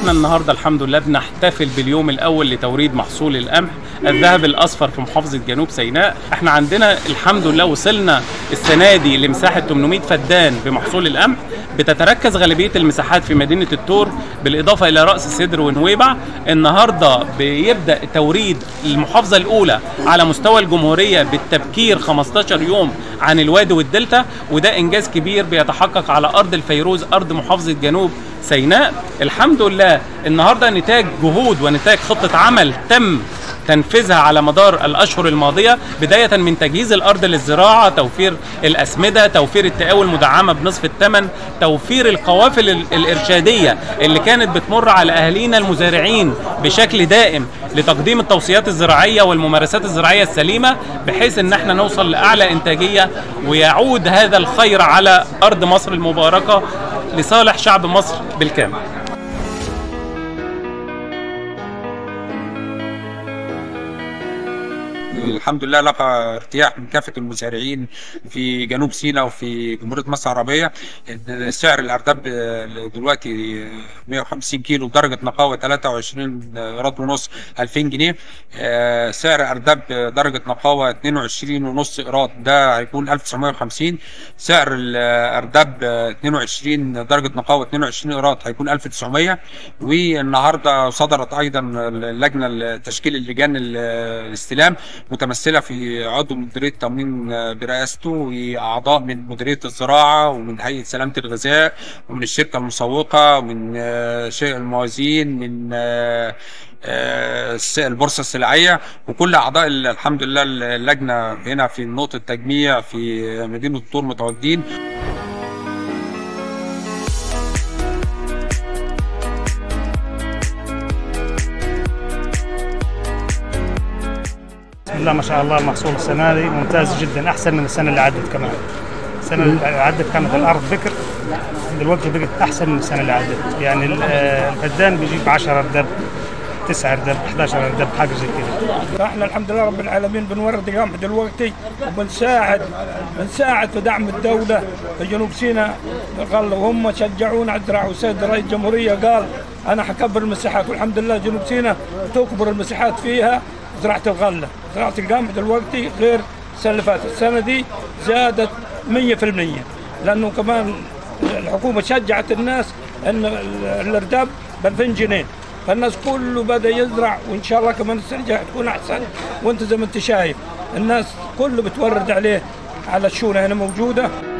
احنا النهارده الحمد لله بنحتفل باليوم الاول لتوريد محصول القمح الذهب الاصفر في محافظه جنوب سيناء احنا عندنا الحمد لله وصلنا السنه دي لمساحه 800 فدان بمحصول القمح بتتركز غالبيه المساحات في مدينه التور بالاضافه الى راس سدر ونويبع النهارده بيبدا توريد المحافظه الاولى على مستوى الجمهوريه بالتبكير 15 يوم عن الوادي والدلتا وده انجاز كبير بيتحقق على ارض الفيروز ارض محافظه جنوب سيناء الحمد لله النهارده نتاج جهود ونتاج خطه عمل تم تنفيذها على مدار الاشهر الماضيه بدايه من تجهيز الارض للزراعه توفير الاسمده توفير التقاوي المدعمه بنصف الثمن توفير القوافل ال- الارشاديه اللي كانت بتمر على اهالينا المزارعين بشكل دائم لتقديم التوصيات الزراعيه والممارسات الزراعيه السليمه بحيث ان احنا نوصل لاعلى انتاجيه ويعود هذا الخير على ارض مصر المباركه لصالح شعب مصر بالكامل الحمد لله لقى ارتياح من كافه المزارعين في جنوب سيناء وفي جمهوريه مصر العربيه ان سعر الارداب دلوقتي 150 كيلو درجه نقاوه 23 راد ونص 2000 جنيه آه، سعر ارداب درجه نقاوه 22 ونص ايراد ده هيكون 1950 سعر الارداب 22 درجه نقاوه 22 ايراد هيكون 1900 والنهارده صدرت ايضا اللجنه التشكيل اللجان الاستلام متمثله في عضو مديريه التموين برئاسته واعضاء من مديريه الزراعه ومن هيئه سلامه الغذاء ومن الشركه المسوقه ومن آه، شيء الموازين من آه، آه، الس- البورصه السلعيه وكل اعضاء ال- الحمد لله اللجنه هنا في نقطه تجميع في مدينه الطور متواجدين بسم الله ما شاء الله المحصول السنه دي ممتاز جدا احسن من السنه اللي عدت كمان السنه اللي عدت كانت الارض بكر دلوقتي بقت احسن من السنه اللي عدت يعني ال- آه، الفدان بيجيب 10 ارداب 9 ارداب 11 ارداب حاجه زي كده فاحنا الحمد لله رب العالمين بنورد القمح دلوقتي وبنساعد بنساعد في دعم الدوله في جنوب سيناء قال وهم شجعونا على الزراعه والسيد رئيس الجمهوريه قال انا حكبر المساحات والحمد لله جنوب سيناء تكبر المساحات فيها زراعه الغله، زراعه القمح دلوقتي غير السنه اللي فاتت، السنه دي زادت 100% لانه كمان الحكومه شجعت الناس ان ال- الارداب ب 2000 جنيه فالناس كله بدا يزرع وان شاء الله كمان السنه الجايه تكون احسن وانت زي ما انت شايف الناس كله بتورد عليه على الشونه هنا موجوده